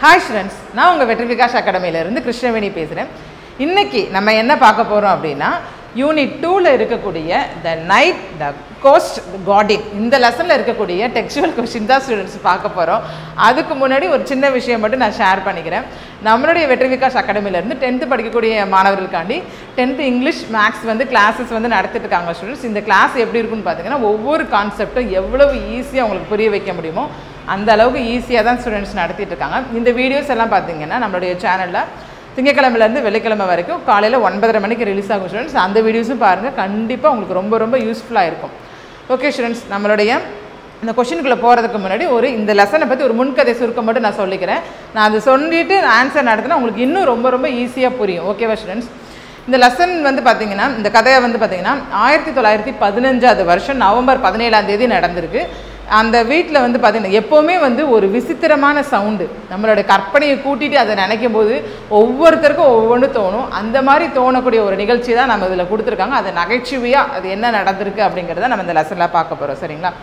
Hi students நான் உங்கள் வெற்றி விகாஷ் அகாடமியிலேருந்து கிருஷ்ணவேணி பேசுகிறேன் இன்னைக்கு நம்ம என்ன பார்க்க போகிறோம் அப்படின்னா யூனிட் டூவில் இருக்கக்கூடிய the night the ghost got in இந்த லெசனில் இருக்கக்கூடிய டெக்ஸ்டுவல் கொஸ்டின் தான் ஸ்டூடெண்ட்ஸ் பார்க்க போகிறோம் அதுக்கு முன்னாடி ஒரு சின்ன விஷயம் மட்டும் நான் ஷேர் பண்ணிக்கிறேன் நம்மளுடைய வெற்றி விகாஷ் அகாடமியிலேருந்து டென்த்து படிக்கக்கூடிய மாணவர்களுக்காண்டி டென்த்து இங்கிலீஷ் மேக்ஸ் வந்து கிளாஸஸ் வந்து நடத்திட்டு இருக்காங்க ஸ்டூடெண்ட்ஸ் இந்த கிளாஸ் எப்படி இருக்குன்னு பார்த்தீங்கன்னா ஒவ்வொரு கான்செப்டும் எவ்வளவு ஈஸியாக உங்களுக்கு புரிய வைக்க முடியுமோ அந்த அளவுக்கு ஈஸியாக தான் ஸ்டூடெண்ட்ஸ் நடத்திட்டு இருக்காங்க இந்த வீடியோஸ் எல்லாம் பார்த்தீங்கன்னா நம்மளுடைய சேனலில் திங்கக்கிழமைலேருந்து வெள்ளிக்கிழமை வரைக்கும் காலையில் ஒன்பதரை மணிக்கு ரிலீஸ் ஆகும் ஸ்டூடெண்ட்ஸ் அந்த வீடியோஸும் பாருங்கள் கண்டிப்பாக உங்களுக்கு ரொம்ப ரொம்ப யூஸ்ஃபுல்லாக இருக்கும் ஓகே ஸ்டூடெண்ட்ஸ் நம்மளுடைய இந்த கொஷினுக்குள்ளே போகிறதுக்கு முன்னாடி ஒரு இந்த லெசனை பற்றி ஒரு முன்கதை சுருக்கம் மட்டும் நான் சொல்லிக்கிறேன் நான் அது சொல்லிட்டு ஆன்சர் நடத்தினா உங்களுக்கு இன்னும் ரொம்ப ரொம்ப ஈஸியாக புரியும் ஓகேவா ஸ்டூடெண்ட்ஸ் இந்த லெசன் வந்து பார்த்தீங்கன்னா இந்த கதையை வந்து பார்த்தீங்கன்னா ஆயிரத்தி தொள்ளாயிரத்தி பதினஞ்சாவது வருஷம் நவம்பர் பதினேழாம் தேதி நடந்திருக்கு அந்த வீட்டில் வந்து பார்த்தீங்கன்னா எப்போவுமே வந்து ஒரு விசித்திரமான சவுண்டு நம்மளோட கற்பனையை கூட்டிட்டு அதை நினைக்கும் போது ஒவ்வொருத்தருக்கும் ஒவ்வொன்று தோணும் அந்த மாதிரி தோணக்கூடிய ஒரு நிகழ்ச்சி தான் நம்ம இதில் கொடுத்துருக்காங்க அது நகைச்சுவையாக அது என்ன நடந்திருக்கு அப்படிங்கிறத நம்ம இந்த லெசனில் பார்க்க போகிறோம் சரிங்களா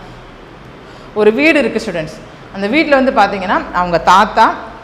ஒரு வீடு இருக்குது ஸ்டூடெண்ட்ஸ் அந்த வீட்டில் வந்து பார்த்தீங்கன்னா அவங்க தாத்தா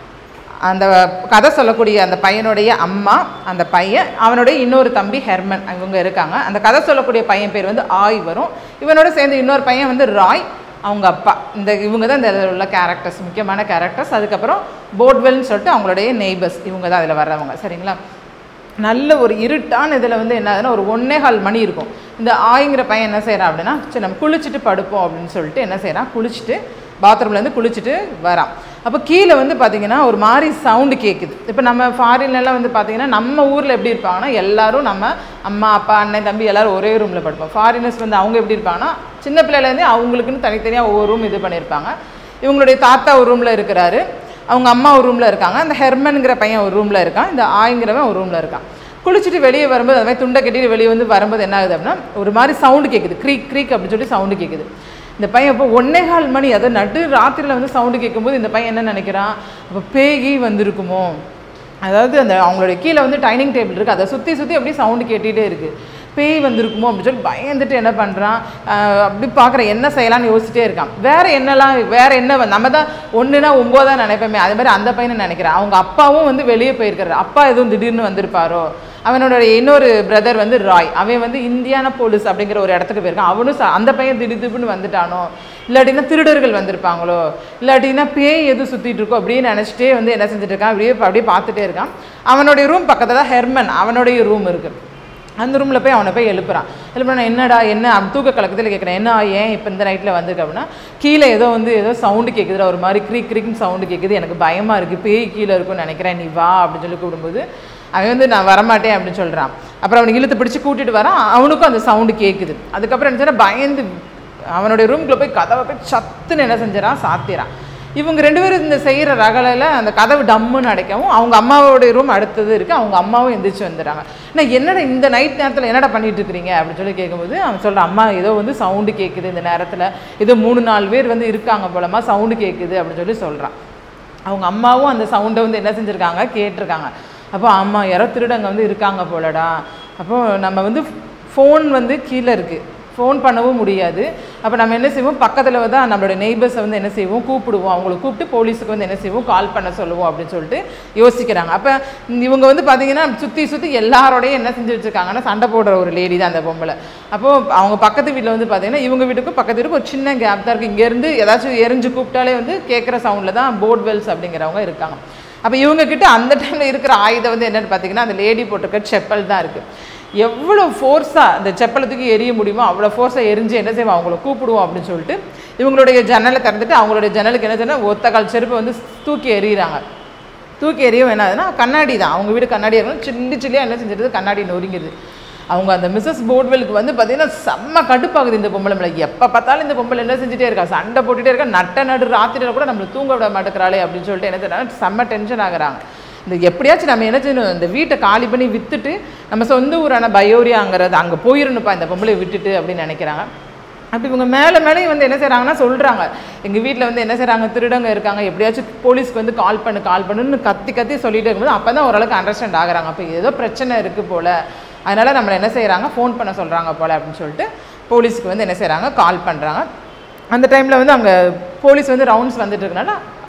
அந்த கதை சொல்லக்கூடிய அந்த பையனுடைய அம்மா அந்த பையன் அவனுடைய இன்னொரு தம்பி ஹெர்மன் இவங்க இருக்காங்க அந்த கதை சொல்லக்கூடிய பையன் பேர் வந்து ஆய் வரும் இவனோட சேர்ந்து இன்னொரு பையன் வந்து ராய் அவங்க அப்பா இந்த இவங்க தான் இந்த இதில் உள்ள கேரக்டர்ஸ் முக்கியமான கேரக்டர்ஸ் அதுக்கப்புறம் போட்வெல்னு சொல்லிட்டு அவங்களுடைய நெய்பர்ஸ் இவங்க தான் அதில் வர்றவங்க சரிங்களா நல்ல ஒரு இருட்டான இதில் வந்து என்ன ஆகுதுன்னா ஒரு ஒன்னே கால் மணி இருக்கும் இந்த ஆய்ங்கிற பையன் என்ன செய்கிறான் அப்படின்னா சரி நம்ம குளிச்சுட்டு படுப்போம் அப்படின்னு சொல்லிட்டு என்ன செய்கிறான் குளிச்சுட்டு பாத்ரூம்லேருந்து குளிச்சுட்டு வரான் அப்போ கீழே வந்து பார்த்தீங்கன்னா ஒரு மாதிரி சவுண்டு கேட்குது இப்போ நம்ம ஃபாரின்லலாம் வந்து பார்த்தீங்கன்னா நம்ம ஊரில் எப்படி இருப்பாங்கன்னா எல்லாரும் நம்ம அம்மா அப்பா அண்ணன் தம்பி எல்லோரும் ஒரே ரூமில் படுப்போம் ஃபாரினர்ஸ் வந்து அவங்க எப்படி இருப்பாங்கன்னா சின்ன பிள்ளையிலேருந்தே அவங்களுக்குன்னு தனித்தனியாக ஒவ்வொரு ரூம் இது பண்ணியிருப்பாங்க இவங்களுடைய தாத்தா ஒரு ரூமில் இருக்கிறாரு அவங்க அம்மா ஒரு ரூமில் இருக்காங்க அந்த ஹெர்மனுங்கிற பையன் ஒரு ரூமில் இருக்கான் இந்த ஆய்ங்கிறவன் ஒரு ரூமில் இருக்கான் குளிச்சுட்டு வெளியே வரும்போது அது மாதிரி துண்டை கட்டிட்டு வெளியே வந்து வரும்போது என்ன ஆகுது அப்படின்னா ஒரு மாதிரி சவுண்டு கேட்குது க்ரீக் க்ரீக் அப்படின்னு சொல்லி சவுண்டு கேட்குது இந்த பையன் இப்போ ஒன்னே கால் மணி அதை நடு ராத்திரியில் வந்து சவுண்டு கேட்கும்போது இந்த பையன் என்ன நினைக்கிறான் அப்போ பேகி வந்திருக்குமோ அதாவது அந்த அவங்களுடைய கீழே வந்து டைனிங் டேபிள் இருக்குது அதை சுற்றி சுற்றி அப்படியே சவுண்டு கேட்டுகிட்டே இருக்குது பேய் வந்திருக்குமோ அப்படின்னு சொல்லி பயந்துட்டு என்ன பண்ணுறான் அப்படி பார்க்குற என்ன செய்யலாம்னு யோசிச்சிட்டே இருக்கான் வேறு என்னெல்லாம் வேறு என்ன வந்து- நம்ம தான் ஒன்றுனா ஒம்போதான் நினைப்போமே அதே மாதிரி அந்த பையனை நினைக்கிறான் அவங்க அப்பாவும் வந்து வெளியே போயிருக்காரு அப்பா எதுவும் திடீர்னு வந்திருப்பாரோ அவனோட இன்னொரு பிரதர் வந்து ராய் அவன் வந்து இந்தியானா போலீஸ் அப்படிங்கிற ஒரு இடத்துக்கு போயிருக்கான் அவனும் ச- அந்த பையன் திடீர்னு வந்துட்டானோ இல்லாட்டினா திருடர்கள் வந்திருப்பாங்களோ இல்லாட்டினா பேய் எதுவும் சுற்றிட்டு இருக்கோ அப்படின்னு நினச்சிட்டே வந்து என்ன செஞ்சுட்டு இருக்கான் அப்படியே அப்படியே பார்த்துட்டே இருக்கான் அவனுடைய ரூம் பக்கத்தில் ஹெர்மன் அவனுடைய ரூம் இருக்குது அந்த ரூமில் போய் அவனை போய் எழுப்புறான் எழுப்புனா என்னடா என்ன அவன் தூக்க கலக்கத்தில் கேட்குறேன் என்ன ஏன் இப்போ இந்த நைட்டில் வந்திருக்கு அப்படின்னா கீழே ஏதோ வந்து ஏதோ சவுண்டு கேட்குதுடா ஒரு மாதிரி க்ரீக் க்ரீக்னு சவுண்டு கேட்குது எனக்கு பயமாக இருக்குது பேய் கீழே இருக்கும்னு நினைக்கிறேன் நீ வா அப்படின்னு சொல்லி கூப்பிடும்போது அவன் வந்து நான் வரமாட்டேன் அப்படின்னு சொல்கிறான் அப்புறம் அவனுக்கு இழுத்து பிடிச்சி கூட்டிகிட்டு வரான் அவனுக்கும் அந்த சவுண்டு கேட்குது அதுக்கப்புறம் என்ன செய்றான், பயந்து அவனுடைய ரூம்குள்ளே போய் கதவை போய் சத்துன்னு என்ன செஞ்சிடறான் சாத்திரான் இவங்க ரெண்டு பேரும் இந்த செய்கிற ரகலையில் அந்த கதவு டம்முன்னு அடைக்கவும் அவங்க அம்மாவோடைய ரூம் அடுத்தது இருக்குது அவங்க அம்மாவும் எந்திரிச்சு வந்துடுறாங்க நான் என்னடா இந்த நைட் நேரத்தில் என்னடா பண்ணிட்டு இருக்கிறீங்க அப்படின்னு சொல்லி கேட்கும்போது அவன் சொல்கிறான் அம்மா ஏதோ வந்து சவுண்டு கேட்குது இந்த நேரத்தில் ஏதோ மூணு நாலு பேர் வந்து இருக்காங்க போலமா சவுண்டு கேட்குது அப்படின்னு சொல்லி சொல்கிறான் அவங்க அம்மாவும் அந்த சவுண்டை வந்து என்ன செஞ்சுருக்காங்க கேட்டிருக்காங்க அப்போ அம்மா யாரோ திருடங்க வந்து இருக்காங்க போலடா அப்போ நம்ம வந்து ஃபோன் வந்து கீழே இருக்குது ஃபோன் பண்ணவும் முடியாது அப்போ நம்ம என்ன செய்வோம் பக்கத்தில் தான் நம்மளோட நெய்பர்ஸை வந்து என்ன செய்வோம் கூப்பிடுவோம் அவங்களை கூப்பிட்டு போலீஸுக்கு வந்து என்ன செய்வோம் கால் பண்ண சொல்லுவோம் அப்படின்னு சொல்லிட்டு யோசிக்கிறாங்க அப்போ இவங்க வந்து பார்த்தீங்கன்னா சுற்றி சுற்றி எல்லாரோடையும் என்ன செஞ்சு வச்சுருக்காங்கன்னா சண்டை போடுற ஒரு லேடி தான் அந்த பொம்பளை அப்போது அவங்க பக்கத்து வீட்டில் வந்து பார்த்தீங்கன்னா இவங்க வீட்டுக்கும் பக்கத்து வீட்டுக்கு ஒரு சின்ன கேப் தான் இருக்குது இங்கேருந்து ஏதாச்சும் எரிஞ்சு கூப்பிட்டாலே வந்து கேட்குற சவுண்டில் தான் போர்ட்வெல்ஸ் அப்படிங்கிறவங்க இருக்காங்க அப்போ இவங்க கிட்ட அந்த டைமில் இருக்கிற ஆயுதம் வந்து என்னென்னு பார்த்தீங்கன்னா அந்த லேடி போட்டிருக்க செப்பல் தான் இருக்குது எவ்வளோ ஃபோர்ஸாக அந்த செப்பலை தூக்கி எரிய முடியுமோ அவ்வளோ ஃபோர்ஸாக எரிஞ்சு என்ன செய்வோம் அவங்கள கூப்பிடுவோம் அப்படின்னு சொல்லிட்டு இவங்களுடைய ஜன்னலை திறந்துட்டு அவங்களுடைய ஜன்னலுக்கு என்ன செய்யணும் ஒத்த கால் செருப்பை வந்து தூக்கி எறிகிறாங்க தூக்கி எறியும் என்ன ஆகுதுன்னா கண்ணாடி தான் அவங்க வீடு கண்ணாடி இருக்கணும் சில்லி சில்லியாக என்ன செஞ்சிருது கண்ணாடி நொறுங்கிடுது அவங்க அந்த மிஸ்ஸஸ் போர்ட்வெலுக்கு வந்து பார்த்தீங்கன்னா செம்ம கடுப்பாகுது இந்த பொம்பளை மேலே எப்போ பார்த்தாலும் இந்த பொம்பளை என்ன செஞ்சுட்டே இருக்கா சண்டை போட்டுட்டே இருக்கா நட்ட நடு ராத்திரியில் கூட நம்மளை தூங்க விட மாட்டேங்கிறாளே அப்படின்னு சொல்லிட்டு என்ன செய்றாங்க செம்ம டென்ஷன் ஆகுறாங்க இந்த எப்படியாச்சும் நம்ம என்ன செய்யணும் இந்த வீட்டை காலி பண்ணி விற்றுட்டு நம்ம சொந்த ஊரான பயோரியாங்கிறது அங்கே போயிடணுப்பா இந்த பொம்பளை விட்டுட்டு அப்படின்னு நினைக்கிறாங்க அப்படி இவங்க மேலே மேலேயும் வந்து என்ன செய்கிறாங்கன்னா சொல்கிறாங்க எங்கள் வீட்டில் வந்து என்ன செய்கிறாங்க திருடங்க இருக்காங்க எப்படியாச்சும் போலீஸ்க்கு வந்து கால் பண்ணு கால் பண்ணுன்னு கத்தி கத்தி சொல்லிட்டு இருக்கும்போது அப்போ தான் ஓரளவுக்கு அண்டர்ஸ்டாண்ட் ஆகுறாங்க அப்போ ஏதோ பிரச்சனை இருக்குது போல் அதனால் நம்மளை என்ன செய்கிறாங்க ஃபோன் பண்ண சொல்கிறாங்க போல் அப்படின்னு சொல்லிட்டு போலீஸ்க்கு வந்து என்ன செய்கிறாங்க கால் பண்ணுறாங்க அந்த டைமில் வந்து அங்கே போலீஸ் வந்து ரவுண்ட்ஸ் வந்துட்டு இருக்கனால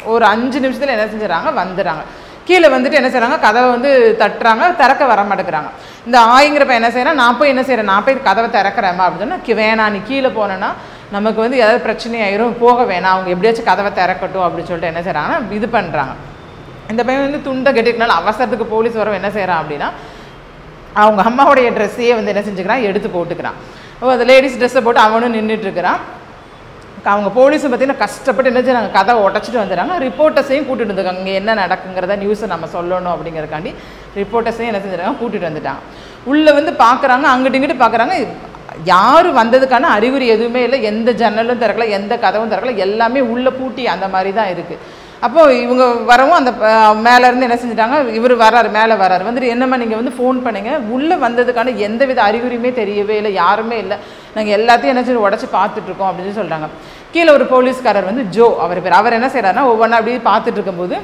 ஒரு அஞ்சு நிமிஷத்தில் என்ன செஞ்சுறாங்க வந்துடுறாங்க கீழே வந்துட்டு என்ன செய்றாங்க கதவை வந்து தட்டுறாங்க திறக்க வர மாட்டேங்கிறாங்க இந்த ஆயிங்கிறப்ப என்ன செய்யறேன் நான் போய் என்ன செய்கிறேன் நான் போய் கதவை திறக்கிறேம்மா அப்படின்னு சொன்னா, "கி- வேணாம் நீ கீழே போனேன்னா நமக்கு வந்து ஏதாவது பிரச்சனை ஆயிரும் போக வேணாம் அவங்க எப்படியாச்சும் கதவை திறக்கட்டும் அப்படின்னு சொல்லிட்டு என்ன செய்கிறாங்கன்னா இது பண்ணுறாங்க இந்த பையன் வந்து துண்டை கட்டிக்கனால அவசரத்துக்கு போலீஸ் வரவும் என்ன செய்கிறான் அப்படின்னா அவங்க அம்மாவுடைய ட்ரெஸ்ஸையே வந்து என்ன செஞ்சுக்கிறான் எடுத்து போட்டுக்கிறான் ஓ அந்த லேடிஸ் ட்ரெஸ்ஸை போட்டு அவனும் நின்றுட்டு இருக்கிறான் அவங்க போலீஸும் பார்த்தீங்கன்னா கஷ்டப்பட்டு என்ன செய்றாங்க கதை உடச்சிட்டு வந்துடுறாங்க ரிப்போர்ட்டர்ஸையும் கூட்டிட்டு வந்துருக்காங்க இங்கே என்ன நடக்குங்கிறத நியூஸை நம்ம சொல்லணும் அப்படிங்கிறக்காண்டி ரிப்போர்ட்டர்ஸையும் என்ன செஞ்சுருக்காங்க கூட்டிட்டு வந்துட்டாங்க உள்ளே வந்து பார்க்குறாங்க அங்கிட்டு இங்கிட்டு பார்க்குறாங்க யார் வந்ததுக்கான அறிகுறி எதுவுமே இல்லை எந்த ஜன்னலும் திறக்கல எந்த கதவும் திறக்கல எல்லாமே உள்ளே பூட்டி அந்த மாதிரி தான் இருக்குது அப்போ இவங்க வரவும் அந்த அஹ், மேல இருந்து என்ன செஞ்சுட்டாங்க இவர் வராரு மேலே வராரு வந்துட்டு என்னம்மா நீங்கள் வந்து ஃபோன் பண்ணுங்க உள்ளே வந்ததுக்கான எந்தவித அறிகுறியுமே தெரியவே இல்லை யாருமே இல்லை நாங்கள் எல்லாத்தையும் என்ன செய்ய உடச்சி பார்த்துட்டு இருக்கோம் அப்படின்னு சொல்கிறாங்க கீழே ஒரு போலீஸ்காரர் வந்து ஜோ அவர் பேர் அவர் என்ன செய்கிறாருன்னா ஒவ்வொன்றா அப்படியே பார்த்துட்டு இருக்கும்போது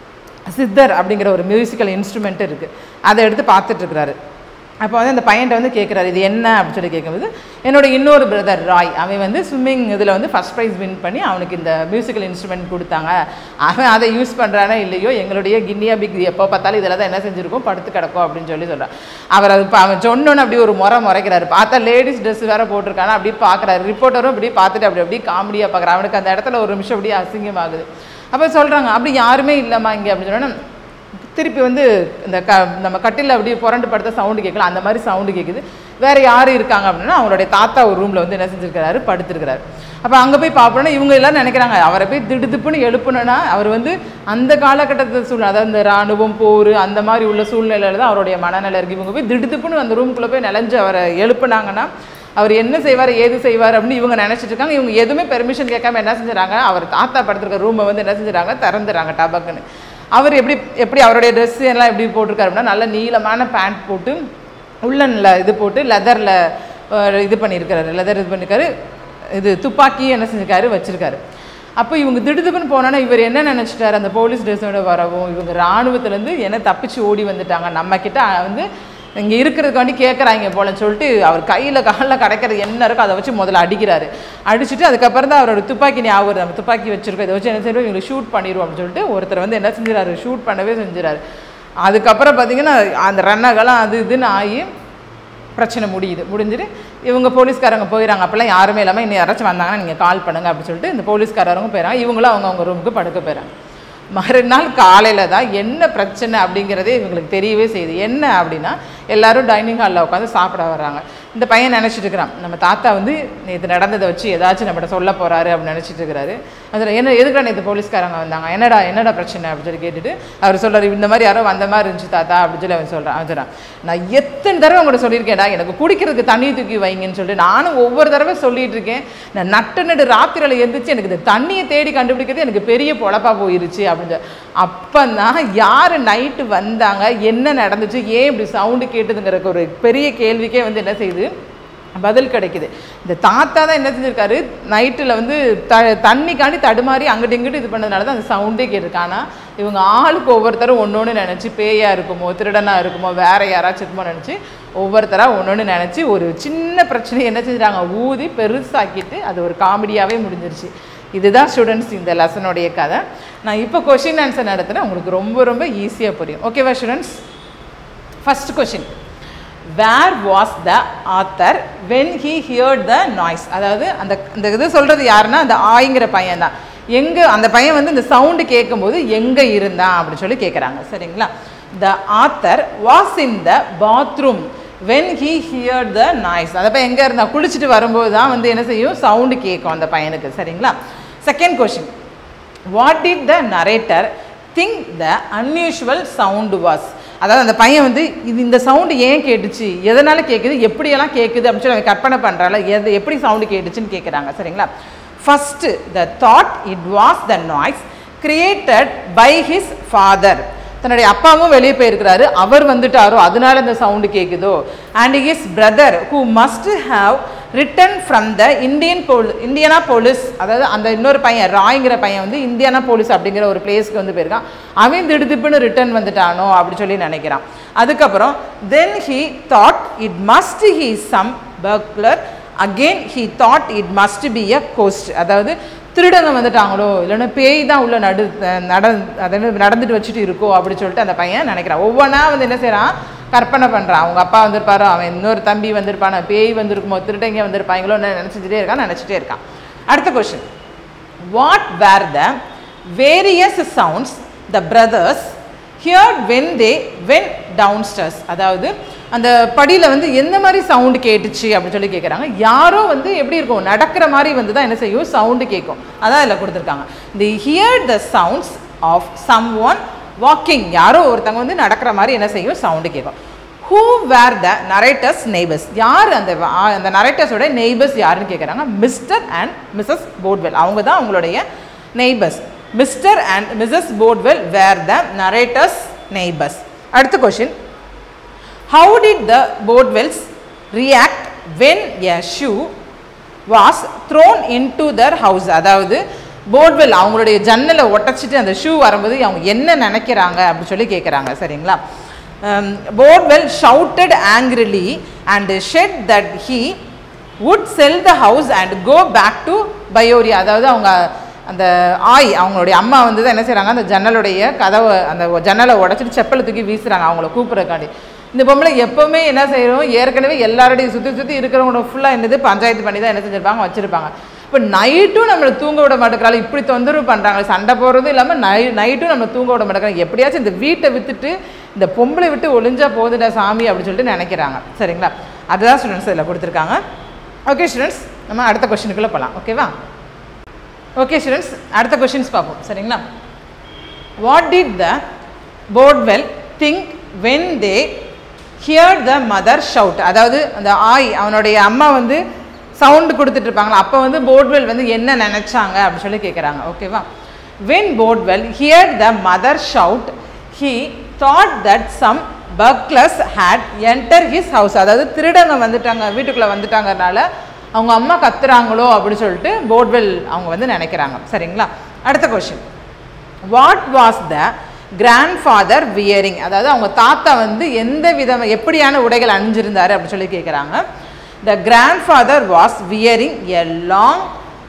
சித்தர் அப்படிங்கிற ஒரு மியூசிக்கல் இன்ஸ்ட்ருமெண்ட் இருக்குது அதை எடுத்து பார்த்துட்டு இருக்கிறாரு அப்போ வந்து அந்த பையன்ட்ட வந்து கேட்குறாரு இது என்ன அப்படின்னு சொல்லி கேட்கும்போது என்னோட இன்னொரு பிரதர் ராய் அவன் வந்து ஸ்விம்மிங் இதில் வந்து ஃபஸ்ட் ப்ரைஸ் வின் பண்ணி அவனுக்கு இந்த மியூசிக்கல் இன்ஸ்ட்ருமெண்ட் கொடுத்தாங்க அவன் அதை யூஸ் பண்ணுறானோ இல்லையோ எங்களுடைய கிண்ணியா பிக் எப்போ பார்த்தாலும் இதில் தான் என்ன செஞ்சுருக்கோம் படுத்து கிடக்கும் அப்படின்னு சொல்லி சொல்கிறான் அவர் அது இப்போ அவன் சொன்னோன்னு அப்படி ஒரு முறை முறைக்கிறாரு பார்த்தா லேடிஸ் ட்ரெஸ் வேறு போட்டிருக்கானா அப்படி பார்க்குறாரு ரிப்போர்ட்டரும் இப்படி பார்த்துட்டு அப்படி அப்படி காமெடியாக பார்க்குறான் அவனுக்கு அந்த இடத்துல ஒரு நிமிஷம் அப்படியே அசிங்கமாகுது அப்போ சொல்கிறாங்க அப்படி யாருமே இல்லைம்மா இங்கே அப்படின்னு சொன்னோன்னா திருப்பி வந்து இந்த க நம்ம கட்டில் அப்படியே புரண்டு படுத்த சவுண்டு கேட்கலாம் அந்த மாதிரி சவுண்டு கேட்குது வேறு யார் இருக்காங்க அப்படின்னா அவருடைய தாத்தா ஒரு ரூமில் வந்து என்ன செஞ்சுருக்கிறாரு படுத்திருக்கிறாரு அப்போ அங்கே போய் பார்ப்போம்னா இவங்க எல்லாம் நினைக்கிறாங்க அவரை போய் திடுதிப்புன்னு எழுப்பணும்னா அவர் வந்து அந்த காலகட்டத்து சூழ்நிலை அதாவது இந்த ராணுவம் போர் அந்த மாதிரி உள்ள சூழ்நிலையில தான் அவருடைய மனநிலை இருக்குது இவங்க போய் திடுதிப்புன்னு அந்த ரூமுக்குள்ளே போய் நிலஞ்சு அவரை எழுப்புனாங்கன்னா அவர் என்ன செய்வார் ஏது செய்வார் அப்படின்னு இவங்க நினைச்சிட்டு இருக்காங்க இவங்க எதுவுமே பெர்மிஷன் கேட்காம என்ன செஞ்சுறாங்க அவர் தாத்தா படுத்திருக்க ரூமை வந்து என்ன செஞ்சுறாங்க திறந்துறாங்க டபக்குன்னு அவர் எப்படி எப்படி அவருடைய ட்ரெஸ் எல்லாம் எப்படி போட்டிருக்காரு அப்படின்னா நல்ல நீளமான பேண்ட் போட்டு உள்ளனில் இது போட்டு லெதரில் இது பண்ணியிருக்காரு லெதர் இது பண்ணியிருக்காரு இது துப்பாக்கி என்ன செஞ்சிருக்காரு வச்சிருக்காரு அப்போ இவங்க திடுதுப்புன்னு போனோன்னா இவர் என்ன நினச்சிட்டாரு அந்த போலீஸ் ட்ரெஸ்ஸோட வரவும் இவங்க இராணுவத்துலேருந்து என்ன தப்பிச்சு ஓடி வந்துட்டாங்க நம்ம கிட்ட வந்து இங்கே இருக்கிறதுக்காண்டி கேட்குறாங்க போலன்னு சொல்லிட்டு அவர் கையில் காலில் கிடைக்கிறது என்ன இருக்கோ அதை வச்சு முதல்ல அடிக்கிறாரு அடிச்சுட்டு அதுக்கப்புறம் தான் அவரோட துப்பாக்கி ஞாபகம் வருது. நம்ம துப்பாக்கி வச்சிருக்கோம் இதை வச்சு என்ன செய்வோம் இவங்களுக்கு ஷூட் பண்ணிடுவோம் அப்படின்னு சொல்லிட்டு ஒருத்தர் வந்து என்ன செஞ்சுறாரு ஷூட் பண்ணவே செஞ்சுறாரு அதுக்கப்புறம் பார்த்தீங்கன்னா அந்த ரன்னகெல்லாம் அது இதுன்னு ஆகி பிரச்சனை முடியுது முடிஞ்சுட்டு இவங்க போலீஸ்காரங்க போயிடறாங்க அப்போல்லாம் யாருமே இல்லாமல் இன்னும் யாராச்சும் வந்தாங்கன்னா நீங்கள் கால் பண்ணுங்க அப்படின்னு சொல்லிட்டு இந்த போலீஸ்காரங்க போயிடறாங்க இவங்களும் அவங்க அவங்க ரூமுக்கு படுக்க போயிடறாங்க மறுநாள் காலையில் தான் என்ன பிரச்சனை அப்படிங்கிறதே இவங்களுக்கு தெரியவே செய்யுது என்ன அப்படின்னா எல்லாரும் டைனிங் ஹாலில் உட்காந்து சாப்பிட வர்றாங்க இந்த பையன் நினச்சிட்டு இருக்கிறான் நம்ம தாத்தா வந்து நேற்று நடந்ததை வச்சு ஏதாச்சும் நம்மகிட்ட சொல்ல போகிறாரு அப்படின்னு நினச்சிட்டு இருக்கிறாரு அதில் என்ன எதுக்குடா நேற்று போலீஸ்காரங்க வந்தாங்க என்னடா என்னடா பிரச்சனை அப்படின்னு சொல்லி கேட்டுட்டு அவர் சொல்றாரு இந்த மாதிரி யாரோ வந்த மாதிரி இருந்துச்சு தாத்தா அப்படின்னு சொல்லி அவன் சொல்கிறான் அவன் சொல்கிறான் நான் எத்தனை தடவை உங்கள்கிட்ட சொல்லியிருக்கேன்டா எனக்கு குடிக்கிறதுக்கு தண்ணி தூக்கி வைங்கன்னு சொல்லிட்டு நானும் ஒவ்வொரு தடவை சொல்லிட்டு இருக்கேன் நான் நட்டு நடு ராத்திரியில் எந்திரிச்சு எனக்கு இந்த தண்ணியை தேடி கண்டுபிடிக்கிறது எனக்கு பெரிய பொழப்பா போயிருச்சு அப்படின்னு சொல்லி அப்போ தான் யார் நைட்டு வந்தாங்க என்ன நடந்துச்சு ஏன் இப்படி சவுண்டு கேட்டுதுங்கிறக்கு ஒரு பெரிய கேள்விக்கே வந்து என்ன செய்யுது பதில் கிடைக்குது இந்த தாத்தா தான் என்ன செஞ்சிருக்காரு நைட்டில் வந்து த தண்ணிக்காண்டி தடுமாறி அங்கிட்டு இங்கிட்டு இது பண்ணதுனால தான் அந்த சவுண்டே கேட்டிருக்கு ஆனால் இவங்க ஆளுக்கு ஒவ்வொருத்தரும் ஒன்று ஒன்று நினச்சி பேயா இருக்குமோ திருடனாக இருக்குமோ வேற யாராச்சும் இருக்குமோ நினச்சி ஒவ்வொருத்தராக ஒன்று ஒன்று நினச்சி ஒரு சின்ன பிரச்சனையை என்ன செஞ்சுட்டாங்க ஊதி பெருசாக்கிட்டு அது ஒரு காமெடியாகவே முடிஞ்சிருச்சு இதுதான் ஸ்டூடெண்ட்ஸ் இந்த லெசனுடைய கதை நான் இப்போ கொஷின் ஆன்சர் நடத்துகிறேன் உங்களுக்கு ரொம்ப ரொம்ப ஈஸியாக புரியும் ஓகேவா students first question where was the author when he heard the noise அதாவது அந்த இந்த இது சொல்கிறது யாருன்னா அந்த ஆய்ங்கிற பையன் தான் எங்கே அந்த பையன் வந்து இந்த சவுண்டு கேட்கும்போது எங்கே இருந்தான் அப்படின்னு சொல்லி கேட்குறாங்க சரிங்களா the author was in the bathroom when he heard the noise அந்த பையன் எங்கே இருந்தா குளிச்சுட்டு வரும்போது தான் வந்து என்ன செய்யும் சவுண்டு கேட்கும் அந்த பையனுக்கு சரிங்களா second question what did the narrator think the unusual sound was அதாவது அந்த பையன் வந்து இது இந்த சவுண்டு ஏன் கேட்டுச்சு எதனால கேட்குது எப்படியெல்லாம் கேட்குது அப்படின்னு சொல்லி அவன் கற்பனை பண்ணுறால எது எப்படி சவுண்டு கேட்டுச்சுன்னு கேட்குறாங்க சரிங்களா first the thought it was the noise created by his father தன்னுடைய அப்பாவும் வெளியே போயிருக்கிறாரு அவர் வந்துட்டாரோ அதனால இந்த சவுண்டு கேட்குதோ and his brother who must have returned from the Indian pol Indianapolis அதாவது அந்த இன்னொரு பையன் ராய்ங்கிற பையன் வந்து இந்தியானா போலீஸ் அப்படிங்கிற ஒரு பிளேஸ்க்கு வந்து போயிருக்கான் அவன் திடுதிப்புன்னு ரிட்டர்ன் வந்துட்டானோ அப்படி சொல்லி நினைக்கிறான் அதுக்கப்புறம் then he thought it must he some burglar again he thought it must be a ghost அதாவது திருடங்க வந்துட்டாங்களோ இல்லைன்னா பேய் தான் உள்ள நடு நட அதாவது நடந்துட்டு வச்சுட்டு இருக்கோ அப்படி சொல்லிட்டு அந்த பையன் நினைக்கிறான் ஒவ்வொன்றா வந்து என்ன செய்கிறான் கற்பனை பண்ணுறான் அவங்க அப்பா வந்திருப்பாரோ அவன் இன்னொரு தம்பி வந்திருப்பானோ பேய் வந்திருக்குமோ திருடங்க வந்திருப்பாங்களோ நினச்சிட்டே இருக்கான் நினச்சிட்டே இருக்கான் அடுத்த question what were the various sounds the brothers heard when they when downstairs அதாவது அந்த படியில் வந்து எந்த மாதிரி சவுண்டு கேட்டுச்சு அப்படின்னு சொல்லி கேட்குறாங்க யாரோ வந்து எப்படி இருக்கும் நடக்கிற மாதிரி வந்து தான் என்ன செய்யும் சவுண்டு கேட்கும் அதான் இதில் கொடுத்துருக்காங்க the hear the sounds of some one walking யாரோ ஒருத்தவங்க வந்து நடக்கிற மாதிரி என்ன செய்யும் சவுண்டு கேட்கும் who were the narrator's neighbours யார் அந்த வ- ஆ, அந்த நரேட்டர்ஸோட நெய்பர்ஸ் யாருன்னு கேட்குறாங்க மிஸ்டர் அண்ட் மிஸ்ஸஸ் போர்ட்வெல் அவங்க தான் அவங்களுடைய neighbours mister and missus Bodwell were the narrator's neighbours அடுத்த question how did the Bodwells react when a shoe was thrown into their house அதாவது போர்ட்வெல் அவங்களுடைய ஜன்னலை ஒட்டச்சிட்டு அந்த ஷூ வரும்போது அவங்க என்ன நினைக்கிறாங்க அப்படின்னு சொல்லி கேட்குறாங்க சரிங்களா Bodwell shouted angrily and said that he would sell the house and go back to Peoria அதாவது அவங்க அந்த ஆய் அவங்களுடைய அம்மா வந்து தான் என்ன செய்கிறாங்க அந்த ஜன்னலுடைய கதவை அந்த ஜன்னலை உடச்சிட்டு செப்பலை தூக்கி வீசுகிறாங்க அவங்கள கூப்பிட்றக்காண்டி இந்த பொம்பளை எப்போவுமே என்ன செய்யணும் ஏற்கனவே எல்லாரோடையும் சுற்றி சுற்றி இருக்கிறவங்களோட ஃபுல்லாக என்னது பஞ்சாயத்து பண்ணி தான் என்ன செஞ்சிருப்பாங்க வச்சுருப்பாங்க இப்போ நைட்டும் நம்மளை தூங்க விட மாட்டேங்கிறாங்க இப்படி தொந்தரவு பண்ணுறாங்க சண்டை போடுறதும் இல்லாமல் நை நைட்டும் நம்மளை தூங்க விட மாட்டேங்கிறாங்க எப்படியாச்சும் இந்த வீட்டை விற்றுட்டு இந்த பொம்பளை விட்டு ஒளிஞ்சா போகுதுடா சாமி அப்படின்னு சொல்லிட்டு நினைக்கிறாங்க சரிங்களா அதுதான் ஸ்டூடெண்ட்ஸ் இதில் கொடுத்துருக்காங்க ஓகே ஸ்டூடெண்ட்ஸ் நம்ம அடுத்த கொஷினுக்குள்ளே போகலாம் ஓகேவா ஓகே ஸ்டூடெண்ட்ஸ் அடுத்த கொஷின்ஸ் பார்ப்போம் சரிங்களா what did the Bodwell think when they hear the mother shout அதாவது அந்த ஆய் அவனுடைய அம்மா வந்து சவுண்டு கொடுத்துட்டு இருப்பாங்களா அப்போ வந்து போர்ட்வெல் வந்து என்ன நினைச்சாங்க அப்படின்னு சொல்லி கேட்குறாங்க ஓகேவா when Bodwell hear the mother shout he thought that some burglars had enter his house அதாவது திருடங்க வந்துட்டாங்க வீட்டுக்குள்ளே வந்துட்டாங்கறனால அவங்க அம்மா கத்துறாங்களோ அப்படின்னு சொல்லிட்டு போர்ட்வெல் அவங்க வந்து நினைக்கிறாங்க சரிங்களா அடுத்த question what was the grandfather wearing அதாவது அவங்க தாத்தா வந்து எந்த விதம் எப்படியான உடைகள் அணிஞ்சிருந்தாரு அப்படின்னு சொல்லி கேட்குறாங்க the grandfather was wearing a long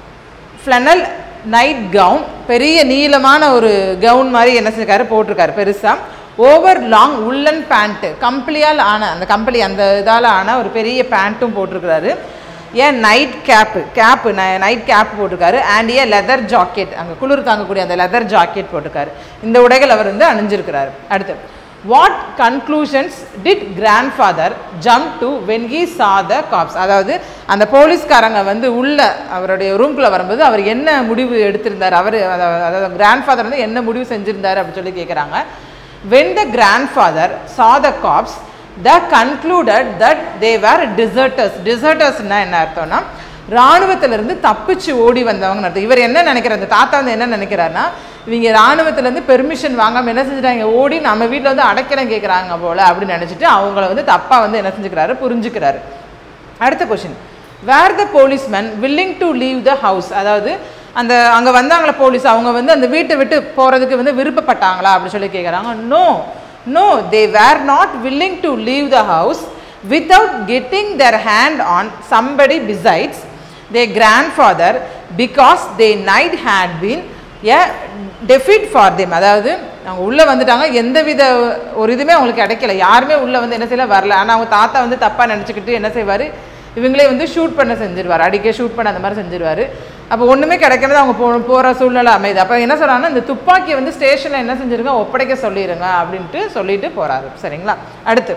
flannel nightgown பெரிய நீளமான ஒரு கவுன் மாதிரி என்ன செஞ்சிருக்காரு போட்டிருக்காரு பெருசாக ஓவர் லாங் உள்ளன் பேண்ட்டு கம்பளியால் ஆன அந்த கம்பளி அந்த இதால் ஆன ஒரு பெரிய பேண்ட்டும் போட்டிருக்கிறாரு ஏன் nightcap cap nightcap போட்டிருக்காரு அண்ட் ஏ லெதர் ஜாக்கெட் அங்கே குளிர் தாங்கக்கூடிய அந்த லெதர் ஜாக்கெட் போட்டிருக்காரு இந்த உடைகள் அவர் வந்து அணிஞ்சிருக்கிறாரு அடுத்து what conclusions did grandfather jump to when he saw the cops அதாவது அந்த போலீஸ்காரங்க வந்து உள்ள அவருடைய ரூம்குள்ளே வரும்போது அவர் என்ன முடிவு எடுத்திருந்தார் அவர் அதாவது கிராண்ட் ஃபாதர் வந்து என்ன முடிவு செஞ்சிருந்தார் அப்படின்னு சொல்லி கேட்குறாங்க when the grandfather saw the cops the concluded that they were deserters டிசர்டர்ஸ்னா என்ன அர்த்தம்னா இராணுவத்திலிருந்து தப்பிச்சு ஓடி வந்தவங்க அர்த்தம் இவர் என்ன நினைக்கிறார் அந்த தாத்தா வந்து என்ன நினைக்கிறாருன்னா இவங்க இராணுவத்திலேருந்து பெர்மிஷன் வாங்காமல் என்ன செஞ்சுட்டாங்க ஓடி நம்ம வீட்டில் வந்து அடைக்கலம் கேட்குறாங்க போல அப்படின்னு நினச்சிட்டு அவங்கள வந்து தப்பாக வந்து என்ன செஞ்சுக்கிறாரு புரிஞ்சுக்கிறாரு அடுத்த question were the policeman willing to leave the house அதாவது அந்த அங்கே வந்தாங்களா போலீஸ் அவங்க வந்து அந்த வீட்டை விட்டு போகிறதுக்கு வந்து விருப்பப்பட்டாங்களா அப்படின்னு சொல்லி கேட்குறாங்க no no they were not willing to leave the house without getting their hand on somebody besides their grandfather because they night had been a defeat for them அதாவது அவங்க உள்ளே வந்துட்டாங்க எந்தவித ஒரு இதுவுமே அவங்களுக்கு கிடைக்கல யாருமே உள்ளே வந்து என்ன செய்யல வரல ஆனால் அவங்க தாத்தா வந்து தப்பாக நினச்சிக்கிட்டு என்ன செய்வார் இவங்களே வந்து ஷூட் பண்ண செஞ்சிருவார் அடிக்க ஷூட் பண்ண அந்த மாதிரி செஞ்சிருவார் அப்போ ஒன்றுமே கிடைக்கிறது அவங்க போ போகிற சூழ்நிலை அமையுது அப்போ என்ன சொல்கிறாங்கன்னா இந்த துப்பாக்கியை வந்து ஸ்டேஷனில் என்ன செஞ்சிருங்க ஒப்படைக்க சொல்லிடுங்க அப்படின்ட்டு சொல்லிட்டு போகிறாரு சரிங்களா அடுத்து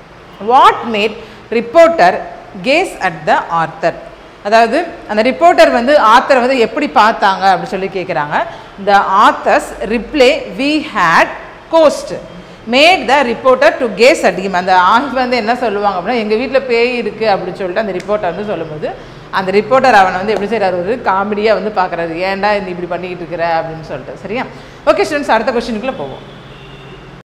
what made reporter gaze at the author அதாவது அந்த ரிப்போர்ட்டர் வந்து ஆத்தரை வந்து எப்படி பார்த்தாங்க அப்படின்னு சொல்லி கேட்குறாங்க the author's reply we had ghost made the reporter to gaze at him அந்த ஆஹ் வந்து என்ன சொல்லுவாங்க அப்படின்னா எங்கள் வீட்டில் பேய் இருக்குது அப்படின்னு சொல்லிட்டு அந்த ரிப்போர்ட்டர் வந்து சொல்லும்போது அந்த ரிப்போர்ட்டர் அவனை வந்து எப்படி செய்கிறார் ஒரு காமெடியாக வந்து பார்க்குறாரு ஏன்டா இந்த இப்படி பண்ணிக்கிட்டு இருக்கிற அப்படின்னு சொல்லிட்டு சரியா ஓகே ஸ்டூடெண்ட்ஸ் அடுத்த கொஸ்டினுக்குள்ளே போவோம்